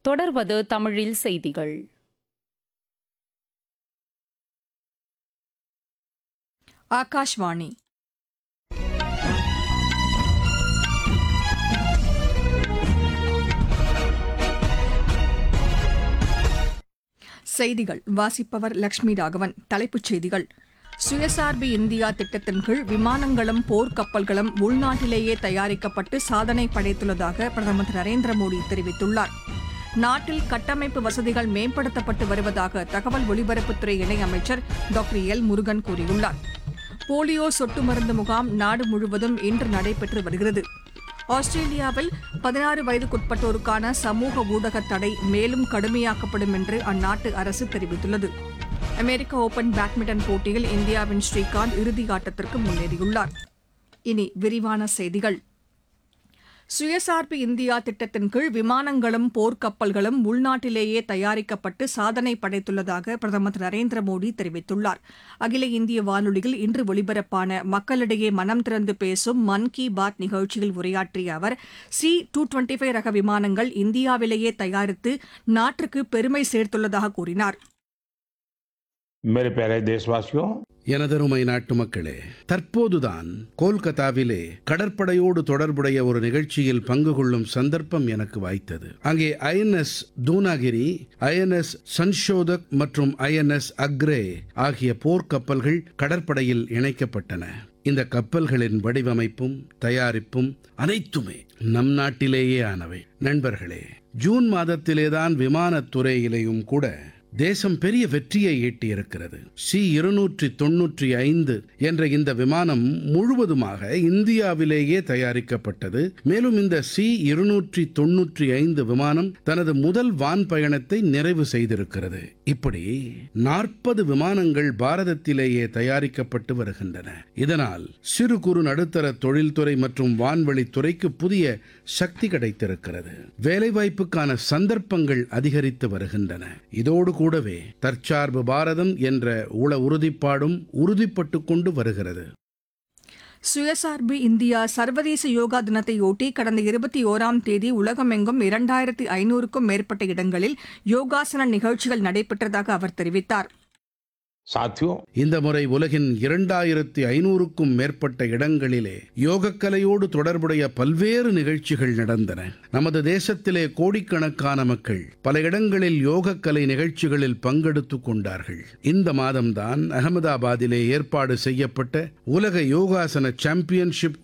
தொடர்வது தமிழில் செய்திகள் ஆகாஷ்வாணி செய்திகள் வாசிப்பவர் லட்சுமி ராகவன் தலைப்புச் செய்திகள் சுயசார்பு இந்தியா திட்டத்தின் கீழ் விமானங்களும் போர்க்கப்பல்களும் உள்நாட்டிலேயே தயாரிக்கப்பட்டு சாதனை படைத்துள்ளதாக பிரதமர் திரு நரேந்திர மோடி தெரிவித்துள்ளார் நாட்டில் கட்டமைப்பு வசதிகள் மேம்படுத்தப்பட்டு வருவதாக தகவல் ஒலிபரப்புத்துறை இணையமைச்சர் டாக்டர் எல் முருகன் கூறியுள்ளார் போலியோ சொட்டு மருந்து முகாம் நாடு முழுவதும் இன்று நடைபெற்று வருகிறது ஆஸ்திரேலியாவில் பதினாறு வயதுக்குட்பட்டோருக்கான சமூக ஊடக தடை மேலும் கடுமையாக்கப்படும் என்று அந்நாட்டு அரசு தெரிவித்துள்ளது அமெரிக்க ஓபன் பேட்மிண்டன் போட்டியில் இந்தியாவின் ஸ்ரீகாந்த் இறுதி ஆட்டத்திற்கு முன்னேறியுள்ளார் இனி விரிவான செய்திகள் சுயசார்பு இந்தியா திட்டத்தின் கீழ் விமானங்களும் போர்க்கப்பல்களும் உள்நாட்டிலேயே தயாரிக்கப்பட்டு சாதனை படைத்துள்ளதாக பிரதமர் திரு நரேந்திர மோடி தெரிவித்துள்ளார் அகில இந்திய வானொலியில் இன்று ஒலிபரப்பான மக்களிடையே மனம் திறந்து பேசும் மன் கி பாத் நிகழ்ச்சியில் உரையாற்றிய அவர் சி டூ டுவெண்டி ஃபைவ் ரக விமானங்கள் இந்தியாவிலேயே தயாரித்து நாட்டிற்கு பெருமை சேர்த்துள்ளதாக கூறினார் मेरे प्यारे देशवासियों எனதருமை நாட்டு மக்களே தற்போதுதான் கோல்கத்தாவிலே கடற்படையோடு தொடர்புடைய ஒரு நிகழ்ச்சியில் பங்கு கொள்ளும் சந்தர்ப்பம் எனக்கு வாய்த்தது அங்கே ஐஎன்எஸ் தூனாகிரி ஐஎன்எஸ் சன்ஷோதக் மற்றும் ஐஎன்எஸ் அக்ரே ஆகிய போர்க்கப்பல்கள் கடற்படையில் இணைக்கப்பட்டன இந்த கப்பல்களின் வடிவமைப்பும் தயாரிப்பும் அனைத்துமே நம் நாட்டிலேயே ஆனவை நண்பர்களே ஜூன் மாதத்திலேதான் விமானத் துறையிலேயும் கூட தேசம் பெரிய வெற்றியை ஈட்டியிருக்கிறது சி இருநூற்றி தொன்னூற்றி ஐந்து என்ற இந்த விமானம் முழுவதுமாக இந்தியாவிலேயே தயாரிக்கப்பட்டது மேலும் இந்த சி இருநூற்றி தொன்னூற்றி ஐந்து விமானம் தனது முதல் வான் பயணத்தை நிறைவு செய்திருக்கிறது இப்படி நாற்பது விமானங்கள் பாரதத்திலேயே தயாரிக்கப்பட்டு வருகின்றன இதனால் சிறு குறு நடுத்தர தொழில்துறை மற்றும் வான்வழித்துறைக்கு புதிய சக்தி கிடைத்திருக்கிறது வேலைவாய்ப்புக்கான சந்தர்ப்பங்கள் அதிகரித்து வருகின்றன இதோடு கூடவே தற்சார்பு பாரதம் என்ற உள உறுதிப்பாடும் உறுதிப்பட்டு கொண்டு வருகிறது சுயசார்பு இந்தியா சர்வதேச யோகா தினத்தையொட்டி கடந்த இருபத்தி ஓராம் தேதி உலகமெங்கும் இரண்டாயிரத்தி ஐநூறுக்கும் மேற்பட்ட இடங்களில் யோகாசன நிகழ்ச்சிகள் நடைபெற்றதாக அவர் தெரிவித்தார் साथियों இந்த முறை உலகின் இரண்டாயிரத்தி ஐநூறுக்கும் மேற்பட்ட இடங்களிலே யோகக்கலையோடு தொடர்புடைய பல்வேறு நிகழ்ச்சிகள் நடந்தன நமது தேசத்திலே கோடிக்கணக்கான மக்கள் பல இடங்களில் யோகக்கலை நிகழ்ச்சிகளில் பங்கெடுத்துக் கொண்டார்கள் இந்த மாதம்தான் அகமதாபாத்திலே ஏற்பாடு செய்யப்பட்ட உலக யோகாசன சாம்பியன்ஷிப்